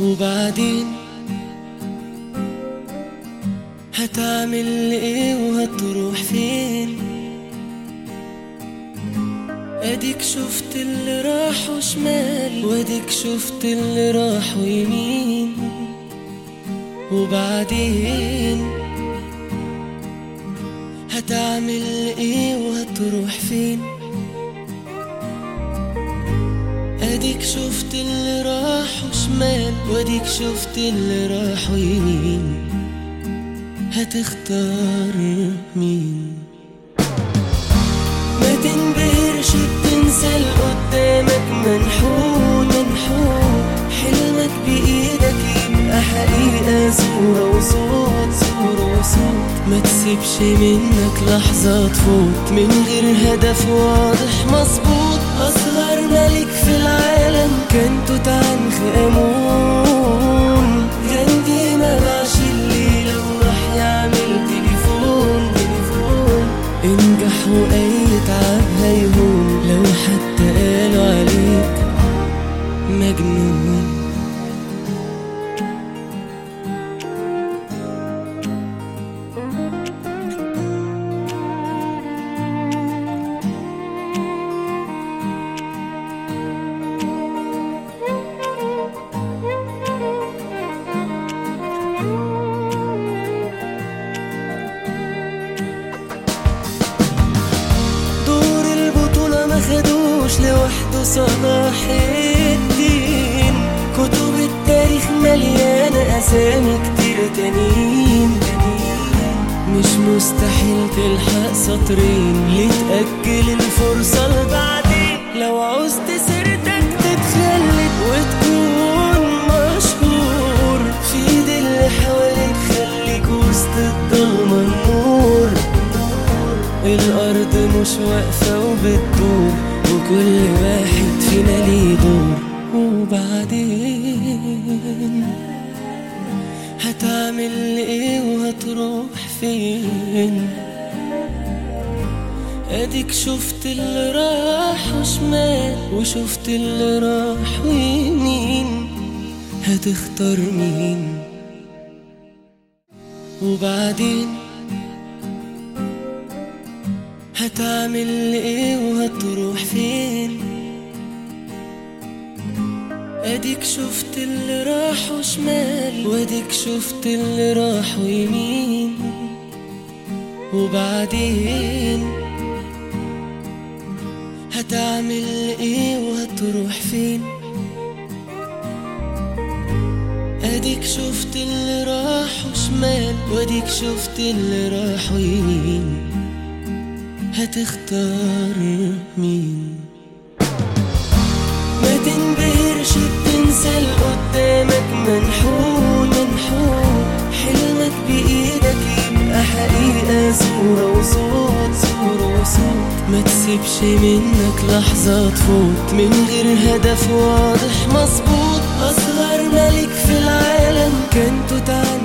وبعدين هتعمل ايه وهتروح فين اديك شفت اللي راحوا شمال واديك شفت اللي راحوا يمين وبعدين هتعمل ايه وهتروح فين اديك شفت اللي راحوا شمال واديك شفت اللي راحوا يمين هتختار مين ما تنبهرش بتنسى اللي قدامك منحوت منحوت حلمك بإيدك يبقى حقيقة صورة وصوت صورة وصوت ما تسيبش منك لحظة تفوت من غير هدف واضح مظبوط أصغر ملك في العالم كان توت عنخ آمون غاندي ما باعش الليلة وراح يعمل تليفون تليفون انجح وأي تعب هيهون لو حتى قالوا عليك مجنون دور البطولة ما خدوش لوحده صلاح الدين كتب التاريخ مليانة أسامي كتير تانيين مش مستحيل تلحق سطرين ليه تأجل الفرصة لبعدين لو عوزت سيرتك تتخلد وتكون مشهور في ايد اللي حواليك خليك وسط الضلمة النور الأرض مش واقفة وبتدور وكل واحد فينا ليه دور وبعدين هتعمل ايه وهتروح فين اديك شفت اللي راح شمال وشفت اللي راح يمين هتختار مين وبعدين هتعمل ايه وهتروح فين اديك شفت اللي راحوا شمال واديك شفت اللي راحوا يمين وبعدين هتعمل ايه وهتروح فين اديك شفت اللي راحوا شمال واديك شفت اللي راحوا يمين هتختار مين ما تنبهرش بتنسى اللي قدامك منحوت منحوت حلمك بإيدك يبقى حقيقة صورة وصوت صورة وصوت ما تسيبش منك لحظة تفوت من غير هدف واضح مظبوط أصغر ملك في العالم كان توت عنخ